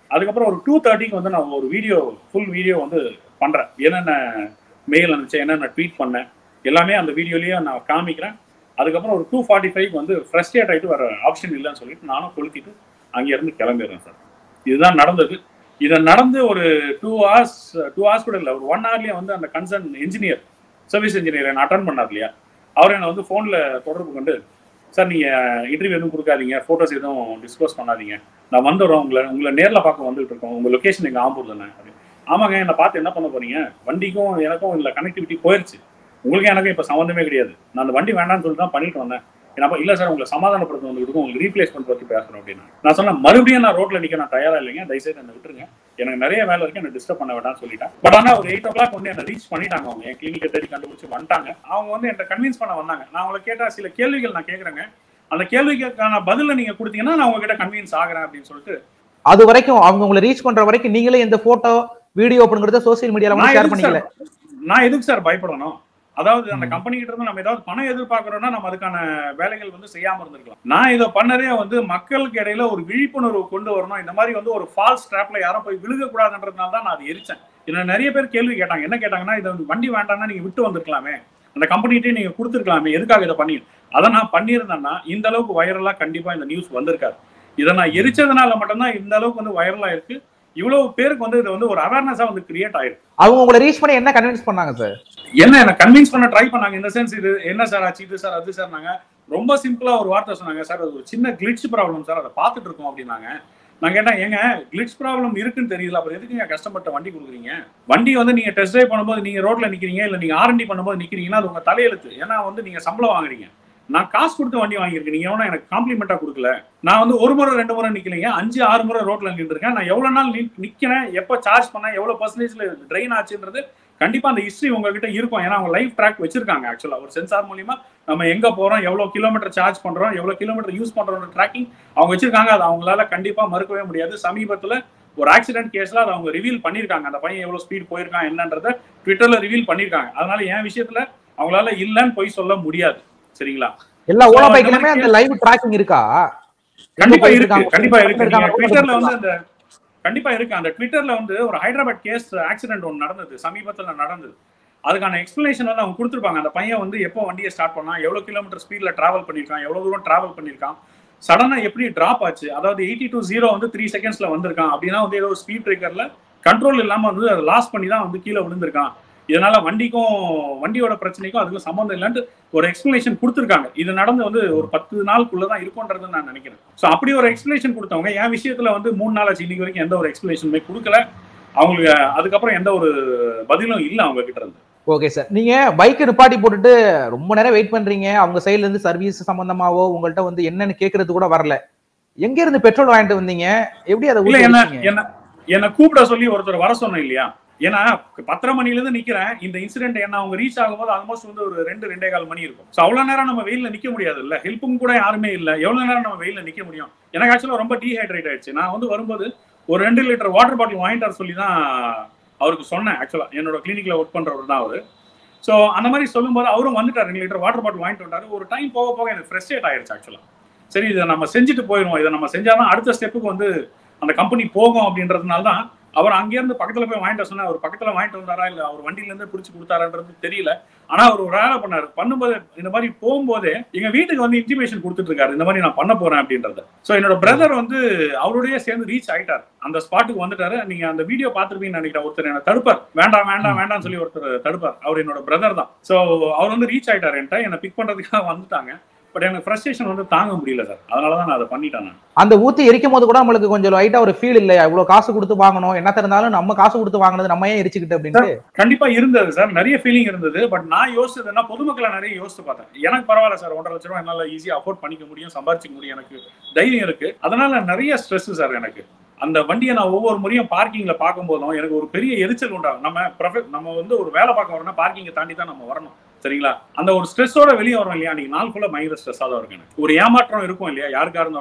அதுக்கப்புறம் ஒரு டூ தேர்ட்டிக்கு வந்து நான் ஒரு வீடியோ ஃபுல் வீடியோ வந்து பண்றேன் என்னென்ன மெயில் அனுப்பிச்சேன் என்னென்ன ட்வீட் பண்ணேன் எல்லாமே அந்த வீடியோலயே நான் காமிக்கிறேன் அதுக்கப்புறம் ஒரு டூ ஃபார்ட்டி ஃபைவ் வந்து ஃப்ரஸ்ட்ரேட் ஆகிட்டு வர ஆப்ஷன் இல்லைன்னு சொல்லிட்டு நானும் கொளுத்திட்டு அங்கேருந்து கிளம்பிடுறேன் சார் இதுதான் நடந்தது இதை நடந்து ஒரு டூ ஹவர்ஸ் டூ ஹவர்ஸ் கூட இல்லை ஒரு ஒன் ஹவர்லேயே வந்து அந்த கன்சர்ன் இன்ஜினியர் சர்வீஸ் இன்ஜினியர் என்ன அட்டன் பண்ணார் இல்லையா அவர் என்னை வந்து ஃபோனில் தொடர்பு கொண்டு சார் நீங்கள் இன்டர்வியூ எதுவும் கொடுக்காதீங்க ஃபோட்டோஸ் எதுவும் டிஸ்க்ளோஸ் பண்ணாதீங்க நான் வந்துடுறோம் உங்களை உங்களை நேரில் பார்க்க வந்துட்டு இருக்கோம் உங்கள் லொக்கேஷன் எங்கள் ஆம்பூர் தானே அப்படின்னு. ஆமாங்க என்னை பார்த்து என்ன பண்ண போறீங்க வண்டிக்கும் எனக்கும் இல்லை கனெக்டிவிட்டி போயிருச்சு உங்களுக்கும் எனக்கும் இப்போ சம்மந்தமே கிடையாது நான் அந்த வண்டி வேண்டாம்னு சொல்லிட்டு தான் பண்ணிட்டு வந்தேன் என்னப்பா இல்லை சார் உங்களை சமாதானப்படுத்த வந்துருக்கும் உங்களுக்கு ரீப்ளேஸ்மெண்ட் பற்றி பேசுகிறோம் அப்படின்னு நான் சொன்னேன் மறுபடியும் நான் ரோட்டில் நிற்க நான் தயாரா இல்லைங்க தயவுசெய்து என்னை விட்டுருங்க எனக்கு நிறைய வேலை இருக்கு என்ன டிஸ்டர்ப் பண்ண வேண்டாம்னு சொல்லிட்டேன் பட் ஆனால் ஒரு எயிட் ஓ கிளாக் வந்து என்ன ரீச் பண்ணிட்டாங்க அவங்க என் கிளினிக்கை தேடி கண்டுபிடிச்சு வந்துட்டாங்க அவங்க வந்து என்ன கன்வின்ஸ் பண்ண வந்தாங்க நான் அவங்களை கேட்டால் சில கேள்விகள் நான் கேட்குறேங்க அந்த கேள்விக்கான பதில நீங்க கொடுத்தீங்கன்னா நான் உங்ககிட்ட கன்வின்ஸ் ஆகிறேன் அப்படின்னு சொல்லிட்டு அது வரைக்கும் அவங்க உங்களை ரீச் பண்ற வரைக்கும் நீங்களே இந்த போட்டோ வீடியோ அப்படிங்கறத சோசியல் மீடியால நான் வந்து ஷேர் எதுக்கு பண்ணிக்கல சார் நான் எதுக்கு சார் பயப்படணும் அதாவது அந்த ம். கம்பெனி கிட்ட இருந்து நம்ம ஏதாவது பணம் எதிர்பார்க்கறோம்னா நம்ம அதுக்கான வேலைகள் வந்து செய்யாம இருந்திருக்கலாம் நான் இதை பண்ணதே வந்து மக்களுக்கு இடையில ஒரு விழிப்புணர்வு கொண்டு வரணும் இந்த மாதிரி வந்து ஒரு ஃபால்ஸ் ட்ராப்ல யாரும் போய் விழுக கூடாதுன்றதுனால தான் நான் அதை எரிச்சேன் என்ன நிறைய பேர் கேள்வி கேட்டாங்க என்ன கேட்டாங்கன்னா இதை வந்து வண்டி வேண்டாம்னா நீங்க விட்டு வந்திருக்கலாமே அந்த கம்பெனிகிட்டே நீங்க கொடுத்துருக்கலாமே எதுக்காக இதை பண்ணி அதை நான் பண்ணியிருந்தேன்னா இந்த அளவுக்கு வைரலா கண்டிப்பா இந்த நியூஸ் வந்திருக்காது இதை நான் எரிச்சதுனால மட்டும்தான் இந்த அளவுக்கு வந்து வைரலா இருக்கு இவ்வளவு பேருக்கு வந்து இது வந்து ஒரு அவேர்னஸா வந்து கிரியேட் ஆயிருக்கு அவங்க உங்களை ரீச் பண்ணி என்ன கன்வின்ஸ் பண்ணாங்க சார் என்ன என்ன கன்வின்ஸ் பண்ண ட்ரை பண்ணாங்க இந்த சென்ஸ் இது என்ன சார் ஆச்சு இது சார் அது சார் நாங்க ரொம்ப சிம்பிளா ஒரு வார்த்தை சொன்னாங்க சார் அது ஒரு சின்ன கிளிட்ச் ப்ராப்ளம் சார் அதை பார்த்துட்டு இருக்கோம் அப்படின்னாங்க நான் கேட்டேன் ஏங்க கிளிட்ச் ப்ராப்ளம் இருக்குன்னு தெரியல அப்புறம் எதுக்குங்க கஷ்டப்பட்ட வண்டி கொடுக்குறீங்க வண்டி வந்து நீங்க டெஸ்ட் ட்ரைவ் பண்ணும்போது நீங்க ரோட்ல நிக்கிறீங்க இல்ல நீங்க ஆர்என்டி பண்ணும்போது நிக்கிறீங்கன்னா அது உங்க தலையெழுத்து ஏன்னா வந்து நீங்க சம்பளம் வாங்குறீங்க நான் காசு கொடுத்து வண்டி வாங்கியிருக்கேன் நீங்க எவனா எனக்கு காம்ப்ளிமெண்டா கொடுக்கல நான் வந்து ஒரு முறை ரெண்டு முறை நிக்கலைங்க அஞ்சு ஆறு முறை ரோட்ல நின்றுருக்கேன் நான் எவ்வளவு நாள் நிக்- நிக்கிறேன் எப்போ சார்ஜ் பண்ணேன் எவ்வளவு பர்சன்டேஜ்ல ட்ரெயின் ஆச்சுன்றது கண்டிப்பா அந்த ஹிஸ்டரி உங்ககிட்ட இருக்கும் ஏன்னா அவங்க லைவ் ட்ராக் வச்சிருக்காங்க ஆக்சுவலா ஒரு சென்சார் மூலியமா நம்ம எங்க போறோம் எவ்வளவு கிலோமீட்டர் சார்ஜ் பண்றோம் எவ்வளவு கிலோமீட்டர் யூஸ் பண்றோம் ட்ராக்கிங் அவங்க வச்சிருக்காங்க அது அவங்களால கண்டிப்பா மறுக்கவே முடியாது சமீபத்துல ஒரு ஆக்சிடென்ட் கேஸ்ல அதை அவங்க ரிவீல் பண்ணிருக்காங்க அந்த பையன் எவ்வளவு ஸ்பீட் போயிருக்கான் என்னன்றத ட்விட்டர்ல ரிவீல் பண்ணிருக்காங்க அதனால என் விஷயத்துல அவங்களால இல்லைன்னு போய் சொல்ல முடியாது சரிங்களா எல்லா So, ஓலா அந்த பைக்லயுமே மாதிரி அந்த லைவ் ட்ராக்கிங் இருக்கா கண்டிப்பா எங்க இருக்கு போயிருக்காங்க, கண்டிப்பா இருக்கு இருக்காங்க, நீங்க ட்விட்டர்ல வந்து அந்த கண்டிப்பா இருக்கு அந்த ட்விட்டர்ல வந்து ஒரு ஹைதராபாத் கேஸ் ஆக்சிடென்ட் ஒன்று நடந்தது சமீபத்துல நடந்தது அதுக்கான எக்ஸ்பிளனேஷன் வந்து அவங்க கொடுத்துருப்பாங்க அந்த பையன் வந்து எப்போ வண்டியை ஸ்டார்ட் பண்ணான் எவ்வளவு கிலோமீட்டர் ஸ்பீட்ல டிராவல் பண்ணிருக்கான் எவ்வளவு தூரம் டிராவல் பண்ணிருக்கான் சடனா எப்படி டிராப் ஆச்சு அதாவது எயிட்டி டு ஜீரோ வந்து த்ரீ செகண்ட்ஸ்ல வந்திருக்கான் அப்படின்னா வந்து ஏதோ ஸ்பீட் பிரேக்கர்ல கண்ட்ரோல் இல்லாம வந்து அதை லாஸ் பண்ணி தான் வந்து கீழே விழுந்திருக்கான் இதனால வண்டிக்கும் வண்டியோட பிரச்சனைக்கும் அதுக்கும் சம்மந்தம் இல்லைன்ட்டு ஒரு எக்ஸ்பிளனேஷன் கொடுத்துருக்காங்க இது நடந்து வந்து ஒரு பத்து நாளுக்குள்ள தான் இருக்கும்ன்றது நான் நினைக்கிறேன் ஸோ அப்படி ஒரு எக்ஸ்பிளனேஷன் கொடுத்தவங்க என் விஷயத்துல வந்து மூணு நாள் ஆச்சு இன்னைக்கு வரைக்கும் எந்த ஒரு எக்ஸ்பிளனேஷனுமே கொடுக்கல அவங்களுக்கு அதுக்கப்புறம் எந்த ஒரு பதிலும் இல்லை அவங்க கிட்ட இருந்து ஓகே சார் நீங்க பைக் நிப்பாட்டி போட்டுட்டு ரொம்ப நேரம் வெயிட் பண்றீங்க அவங்க சைடுல இருந்து சர்வீஸ் சம்பந்தமாவோ உங்கள்ட்ட வந்து என்னன்னு கேக்குறது கூட வரல எங்க இருந்து பெட்ரோல் வாங்கிட்டு வந்தீங்க எப்படி அதை இல்ல ஊத்தி என்ன வச்சீங்க? என்ன என்ன கூப்பிட சொல்லி ஒருத்தர் வர சொன்னேன் இல்லையா ஏன்னா பத்தரை மணில இருந்து நிக்கிறேன் இந்த இன்சிடென்ட் என்ன அவங்க ரீச் ஆகும்போது ஆல்மோஸ்ட் வந்து ஒரு ரெண்டு ரெண்டே கால் மணி இருக்கும் ஸோ அவ்வளவு நேரம் நம்ம வெயில்ல நிக்க முடியாது இல்ல ஹெல்ப்பும் கூட யாருமே இல்ல எவ்வளவு நேரம் நம்ம வெயில்ல நிக்க முடியும் எனக்கு ஆக்சுவலா ரொம்ப டீஹைட்ரேட் ஆயிடுச்சு நான் வந்து வரும்போது ஒரு ரெண்டு லிட்டர் வாட்டர் பாட்டில் வாங்கிட்டு வர சொல்லி தான் அவருக்கு சொன்னேன் ஆக்சுவலா என்னோட கிளினிக்ல ஒர்க் பண்றவர் தான் அவரு ஸோ அந்த மாதிரி சொல்லும்போது அவரும் வந்துட்டார் ரெண்டு லிட்டர் வாட்டர் பாட்டில் வாங்கிட்டு வந்தாரு ஒரு டைம் போக போக எனக்கு ஃப்ரெஸ்ட்ரேட் ஆயிடுச்சு ஆக்சுவலா சரி இதை நம்ம செஞ்சுட்டு போயிடுவோம் இதை நம்ம செஞ்சாதான் அடுத்த ஸ்டெப்புக்கு வந்து அந்த கம்பெனி போகும் அப்படின்றதுனால தான் அவர் அங்கேருந்து பக்கத்துல போய் வாங்கிட்டு வர சொன்னா அவர் பக்கத்துல வாங்கிட்டு வந்தாரா இல்ல அவர் வண்டியில இருந்து பிடிச்சி கொடுத்தாரான்றது தெரியல ஆனா அவர் ஒரு வேலை பண்ணாரு பண்ணும்போது இந்த மாதிரி போகும்போதே எங்க வீட்டுக்கு வந்து இன்டிமேஷன் கொடுத்துட்டு இருக்காரு இந்த மாதிரி நான் பண்ண போறேன் அப்படின்றத சோ என்னோட பிரதர் வந்து அவருடைய சேர்ந்து ரீச் ஆயிட்டார் அந்த ஸ்பாட்டுக்கு வந்துட்டாரு நீங்க அந்த வீடியோ பார்த்திருப்பீங்கன்னு நினைக்கிறேன் ஒருத்தர் என்ன தடுப்பார் வேண்டாம் வேண்டாம் வேண்டாம்னு சொல்லி ஒருத்தர் தடுப்பார் அவர் என்னோட பிரதர் தான் சோ அவர் வந்து ரீச் ஆயிட்டார் என்கிட்ட என்னை பிக் பண்றதுக்காக வந்துட்டாங்க பட் எனக்கு ஃப்ரஸ்ட்ரேஷன் வந்து தாங்க முடியல சார் அதனாலதான் நான் அதை பண்ணிட்டேன் நான் அந்த ஊத்தி எரிக்கும் போது கூட நம்மளுக்கு கொஞ்சம் லைட்டா ஒரு ஃபீல் இல்லையா இவ்வளவு காசு கொடுத்து வாங்கணும் என்ன இருந்தாலும் நம்ம காசு கொடுத்து வாங்கினது நம்ம ஏன் எரிச்சுக்கிட்டு அப்படின்ட்டு கண்டிப்பா இருந்தது சார் நிறைய ஃபீலிங் இருந்தது பட் நான் யோசிச்சதுன்னா பொதுமக்களை நிறைய யோசிச்சு பார்த்தேன் எனக்கு பரவாயில்ல சார் ஒன்றரை லட்ச ரூபா என்னால ஈஸியா அஃபோர்ட் பண்ணிக்க முடியும் சம்பாதிச்சிக்க முடியும் எனக்கு தைரியம் இருக்கு அதனால நிறைய ஸ்ட்ரெஸ் சார் எனக்கு அந்த வண்டியை நான் ஒவ்வொரு முறையும் பார்க்கிங்ல பார்க்கும்போதும் எனக்கு ஒரு பெரிய எரிச்சல் உண்டாகும் நம்ம ப்ரொஃபெட் நம்ம வந்து ஒரு வேலை பார்க்க வரோம்னா பார்க்கிங்கை தாண்டி தான் நம்ம வரணும் சரிங்களா அந்த ஒரு ஸ்ட்ரெஸ்ஸோட வெளியே வரோம் இல்லையா நீங்க நாள் ஃபுல்லா பயங்கர ஸ்ட்ரெஸ்ஸாக தான் இருக்கு எனக்கு ஒரு ஏமாற்றம் இருக்கும் இல்லையா யாருக்கா இருந்தாலுமே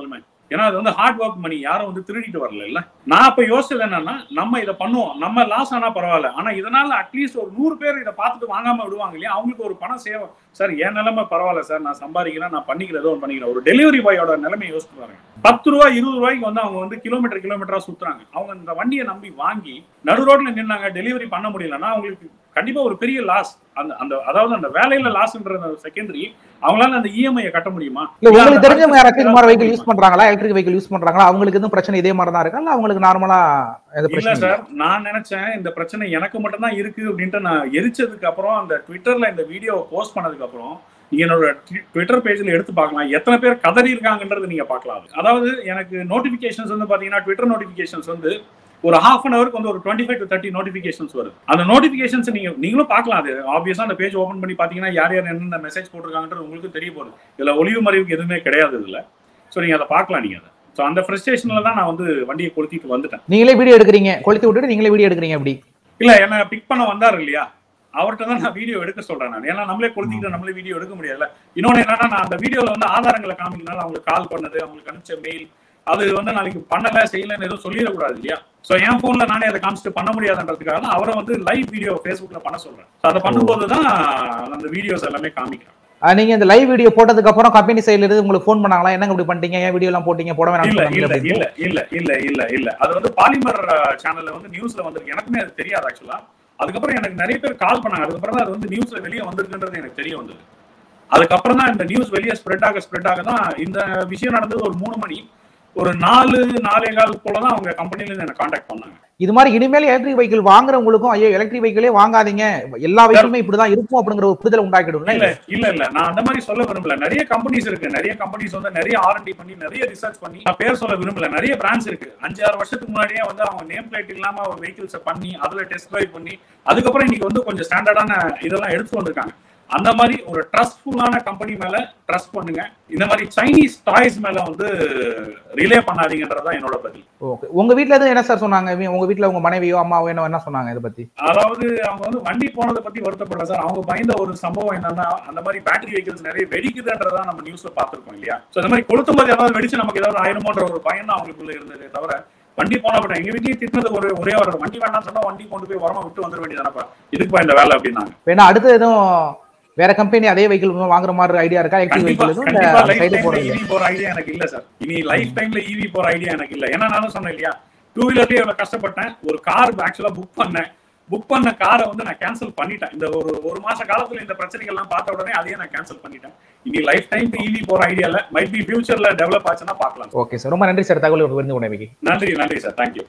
ஏன்னா அது வந்து ஹார்ட் ஒர்க் மணி யாரும் வந்து திருடிட்டு வரல இல்ல நான் இப்ப யோசிச்சது என்னன்னா நம்ம இதை பண்ணுவோம் நம்ம லாஸ் ஆனா பரவாயில்ல ஆனா இதனால அட்லீஸ்ட் ஒரு நூறு பேர் இதை பார்த்துட்டு வாங்காம விடுவாங்க இல்லையா அவங்களுக்கு ஒரு பணம் சேவை சார் என் நிலைமை பரவாயில்ல சார் நான் சம்பாதிக்கிறேன் நான் பண்ணிக்கிறேன் ஏதோ ஒன்று பண்ணிக்கிறேன் ஒரு டெலிவரி பாயோட நிலைமை யோசிச்சு பாருங்க பத்து ரூபா இருபது ரூபாய்க்கு வந்து அவங்க வந்து கிலோமீட்டர் கிலோமீட்டரா சுத்துறாங்க அவங்க இந்த வண்டியை நம்பி வாங்கி நடு ரோட்ல நின்னாங்க டெலிவரி பண்ண முடியலன்னா அவங்களுக்கு கண்டிப்பா ஒரு பெரிய லாஸ் அந்த அந்த அதாவது அந்த வேலையில லாஸ்ன்ற செகண்டரி அவங்களால அந்த இஎம்ஐ கட்ட முடியுமா இல்ல உங்களுக்கு தெரிஞ்சவங்க யாராச்சும் இந்த மாதிரி வெஹிக்கிள் யூஸ் பண்றாங்களா எலக்ட்ரிக் வெஹிக்கிள் யூஸ் பண்றாங்களா அவங்களுக்கு எதுவும் பிரச்சனை இதே மாதிரி தான் இருக்கா இல்ல அவங்களுக்கு நார்மலா எந்த இல்ல பிரச்சனை சார் நான் நினைச்சேன் இந்த பிரச்சனை எனக்கு மட்டும் தான் இருக்கு அப்படின்ட்டு நான் எரிச்சதுக்கு அப்புறம் அந்த ட்விட்டர்ல இந்த வீடியோவை போஸ்ட் பண்ணதுக்கு அப்புறம் நீங்க என்னோட ட்விட்டர் பேஜ்ல எடுத்து பார்க்கலாம் எத்தனை பேர் கதறி இருக்காங்கன்றது நீங்க பார்க்கலாம் அது. அதாவது எனக்கு நோட்டிபிகேஷன்ஸ் வந்து பாத்தீங்கன்னா ட்விட்டர் நோட்டிபிகேஷன்ஸ் வந்து ஒரு ஹாஃப் அன் ஹவருக்கு வந்து ஒரு twenty five to thirty notifications வருது அந்த நோட்டிஃபிகேஷன்ஸ் நீங்க நீங்களும் பார்க்கலாம் அது ஆப்வியஸா அந்த பேஜ் ஓப்பன் பண்ணி பாத்தீங்கன்னா யார் யார் என்னென்ன மெசேஜ் போட்டிருக்காங்கன்றது உங்களுக்கு தெரிய போகுது இதுல ஒளிவு மறைவுக்கு எதுவுமே கிடையாது இதுல ஸோ நீங்க அதை பார்க்கலாம் நீங்க அதை ஸோ அந்த ஃப்ரஸ்ட்ரேஷன்ல தான் நான் வந்து வண்டியை கொளுத்திட்டு வந்துட்டேன் நீங்களே வீடியோ எடுக்கிறீங்க கொளுத்தி விட்டுட்டு நீங்களே வீடியோ எடுக்கிறீங்க அப்படி இல்ல என்ன பிக் பண்ண வந்தாரு இல்லையா அவர்கிட்ட தான் நான் வீடியோ எடுக்க சொல்றேன் நான் ஏன்னா நம்மளே கொளுத்திக்கிட்டு நம்மளே வீடியோ எடுக்க முடியாதுல்ல இன்னொன்னு என்னன்னா நான் அந்த வீடியோல வந்து ஆதாரங்களை காமிக்கனால அவங்களுக்கு கால் பண்ணது அவங்களுக்கு அனுப்பிச்ச மெயில் அது வந்து நாளைக்கு பண்ணல செய்யலன்னு எதுவும் சொல்லிடக்கூடாது இல்லையா சோ என் போன்ல நானே அதை காமிச்சிட்டு பண்ண முடியாதுன்றதுக்காக தான் அவரை வந்து லைவ் வீடியோ ஃபேஸ்புக்ல பண்ண சொல்றேன் So அதை பண்ணும்போது தான் அந்த வீடியோஸ் எல்லாமே காமிக்கிறேன் அஹ் நீங்க இந்த லைவ் வீடியோ போட்டதுக்கு அப்புறம் கம்பெனி சைடுல இருந்து உங்களுக்கு ஃபோன் பண்ணாங்களா என்னங்க இப்படி பண்ணிட்டீங்க ஏன் வீடியோ எல்லாம் போட்டீங்க போட இல்ல வேணாம் இல்ல இல்ல இல்ல இல்ல இல்ல இல்ல அது வந்து பாலிமர் சேனல்ல வந்து நியூஸ்ல வந்திருக்கு எனக்குமே அது தெரியாது ஆக்சுவலா அதுக்கப்புறம் எனக்கு நிறைய பேர் கால் பண்ணாங்க அதுக்கப்புறம் தான் அது வந்து நியூஸ்ல வெளியே வந்திருக்குன்றது எனக்கு தெரிய வந்தது அதுக்கப்புறம் தான் இந்த நியூஸ் வெளியே ஸ்ப்ரெட் ஆக ஸ்ப்ரெட் ஆக தான் இந்த விஷயம் நடந்தது ஒரு மூணு மணி ஒரு நாலு நாலே கால் போல தான் அவங்க கம்பெனில இருந்து எனக்கு காண்டாக்ட் பண்ணாங்க இது மாதிரி இனிமேல் எலக்ட்ரிக் வெஹிக்கிள் வாங்குறவங்களுக்கும் ஐயோ எலக்ட்ரிக் வெஹிக்கிளே வாங்காதீங்க எல்லா வெஹிக்கிளுமே இப்படிதான் இருக்கும் அப்படிங்கிற ஒரு புரிதல் உண்டாக்கிடும்ல இல்ல இல்ல இல்ல நான் அந்த மாதிரி சொல்ல விரும்பல நிறைய கம்பெனிஸ் இருக்கு நிறைய கம்பெனிஸ் வந்து நிறைய ஆர்என்டி பண்ணி நிறைய ரிசர்ச் பண்ணி நான் பேர் சொல்ல விரும்பல நிறைய பிராண்ட்ஸ் இருக்கு அஞ்சு ஆறு வருஷத்துக்கு முன்னாடியே வந்து அவங்க நேம் பிளேட் இல்லாம ஒரு வெஹிக்கிள்ஸை பண்ணி அதுல டெஸ்ட் ட்ரைவ் பண்ணி அதுக்கப்புறம் இன்னைக்கு வந்து கொஞ்சம் ஸ்டாண்டர்டான இதெல்லாம் எடுத்து வந்திருக்காங்க அந்த மாதிரி ஒரு ட்ரஸ்ட்ஃபுல்லான கம்பெனி மேல ட்ரஸ்ட் பண்ணுங்க இந்த மாதிரி சைனீஸ் டாய்ஸ் மேல வந்து ரிலே பண்ணாதீங்கன்றதுதான் என்னோட பதில் ஓகே உங்க வீட்ல எதுவும் என்ன சார் சொன்னாங்க இவங்க- உங்க வீட்ல உங்க மனைவியோ அம்மாவோ என்ன என்ன சொன்னாங்க இதை பத்தி அதாவது அவங்க வந்து வண்டி போனதை பத்தி வருத்தப்படல சார் அவங்க பயந்த ஒரு சம்பவம் என்னன்னா அந்த மாதிரி பேட்டரி வெஹிக்கிள்ஸ் நிறைய வெடிக்குதுன்றதா நம்ம நியூஸ்ல பார்த்திருக்கோம் இல்லையா சோ இந்த மாதிரி கொளுத்தும் போது ஏதாவது வெடிச்சு நமக்கு ஏதாவது ஆயிருமோன்ற ஒரு பயம் தான் அவங்களுக்குள்ள இருந்ததே தவிர வண்டி போன பட்டம் எங்க வீட்லயும் திட்டினது ஒரு ஒரே ஒரு வண்டி வேண்டாம்னு சொன்னா வண்டி கொண்டு போய் உரமா விட்டு வந்துட வேண்டியதானப்பா இதுக்குப்பா இந்த வேலை அப்படின்னாங்க வேணா அடுத்து எதுவும் வேற கம்பெனி அதே வெஹிக்கிள் வாங்குற மாதிரி ஐடியா இருக்கா எலக்ட்ரிக் கண்டிப்பா வெஹிக்கிள் கண்டிப்பா லைஃப் சைடு டைம்ல போறது ஈவி போற ஐடியா எனக்கு இல்ல சார் இனி லைஃப் டைம்ல ஈவி போற ஐடியா எனக்கு இல்ல ஏன்னா நானும் சொன்னேன் இல்லையா டூ வீலர்லயே எவ்வளவு கஷ்டப்பட்டேன் ஒரு கார் ஆக்சுவலா புக் பண்ணேன் புக் பண்ண காரை வந்து நான் கேன்சல் பண்ணிட்டேன் இந்த ஒரு ஒரு மாச காலத்துல இந்த பிரச்சனைகள் எல்லாம் பார்த்த உடனே அதையே நான் கேன்சல் பண்ணிட்டேன் இனி லைஃப் டைம் ஈவி போற ஐடியா இல்ல மைட் பி ஃபியூச்சர்ல டெவலப் ஆச்சுன்னா பார்க்கலாம் ஓகே சார் ரொம்ப நன்றி சார் தகவல் விருந்து உணவுக்கு நன்றி நன்றி சார் தேங்க்யூ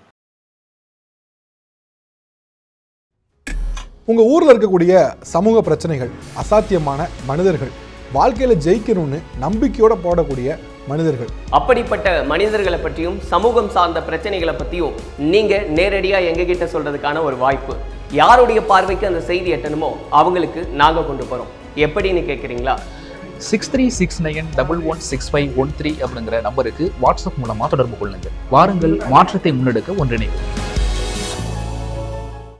உங்கள் ஊரில் இருக்கக்கூடிய சமூக பிரச்சனைகள் அசாத்தியமான மனிதர்கள் வாழ்க்கையில் ஜெயிக்கணும்னு நம்பிக்கையோட போடக்கூடிய மனிதர்கள் அப்படிப்பட்ட மனிதர்களை பற்றியும் சமூகம் சார்ந்த பிரச்சனைகளை பற்றியும் நீங்கள் நேரடியாக எங்ககிட்ட சொல்கிறதுக்கான ஒரு வாய்ப்பு யாருடைய பார்வைக்கு அந்த செய்தி எட்டணுமோ அவங்களுக்கு நாங்கள் கொண்டு போகிறோம் எப்படின்னு கேட்குறீங்களா six three six nine double one six five one three அப்படிங்கிற நம்பருக்கு வாட்ஸ்அப் மூலமாக தொடர்பு கொள்ளுங்கள் வாருங்கள் மாற்றத்தை முன்னெடுக்க ஒன்றிணைவோம்